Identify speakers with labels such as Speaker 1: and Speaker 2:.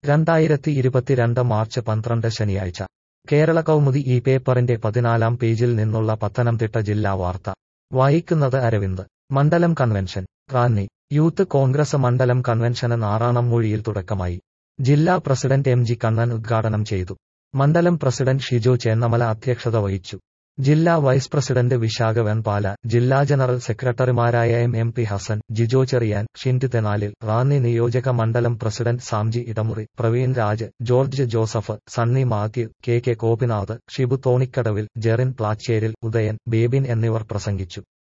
Speaker 1: രണ്ടായിരത്തി ഇരുപത്തിരണ്ട് മാർച്ച് പന്ത്രണ്ട് ശനിയാഴ്ച കേരള കൗമുദി ഈ പേപ്പറിന്റെ പതിനാലാം പേജിൽ നിന്നുള്ള പത്തനംതിട്ട ജില്ലാ വാർത്ത വായിക്കുന്നത് അരവിന്ദ് മണ്ഡലം കൺവെൻഷൻ റാന്നി യൂത്ത് കോൺഗ്രസ് മണ്ഡലം കൺവെൻഷന് നാറാണംമൂഴിയിൽ തുടക്കമായി ജില്ലാ പ്രസിഡന്റ് എം ജി കണ്ണൻ ഉദ്ഘാടനം ചെയ്തു മണ്ഡലം പ്രസിഡന്റ് ഷിജോ ചേന്നമല അധ്യക്ഷത വഹിച്ചു ജില്ലാ വൈസ് പ്രസിഡന്റ് വിശാഖ വെൺപാല ജില്ലാ ജനറൽ സെക്രട്ടറിമാരായ M M P Hassan Jijo Cherian Shindy Thenalil Ranni നിയോജക മണ്ഡലം president Samji Edamuri Praveen Raj George Joseph Sunny Mathew K K Gopinath Shibu Thonikkadavil Jerin Placheril Udayan Bebin എന്നിവർ പ്രസംഗിച്ചു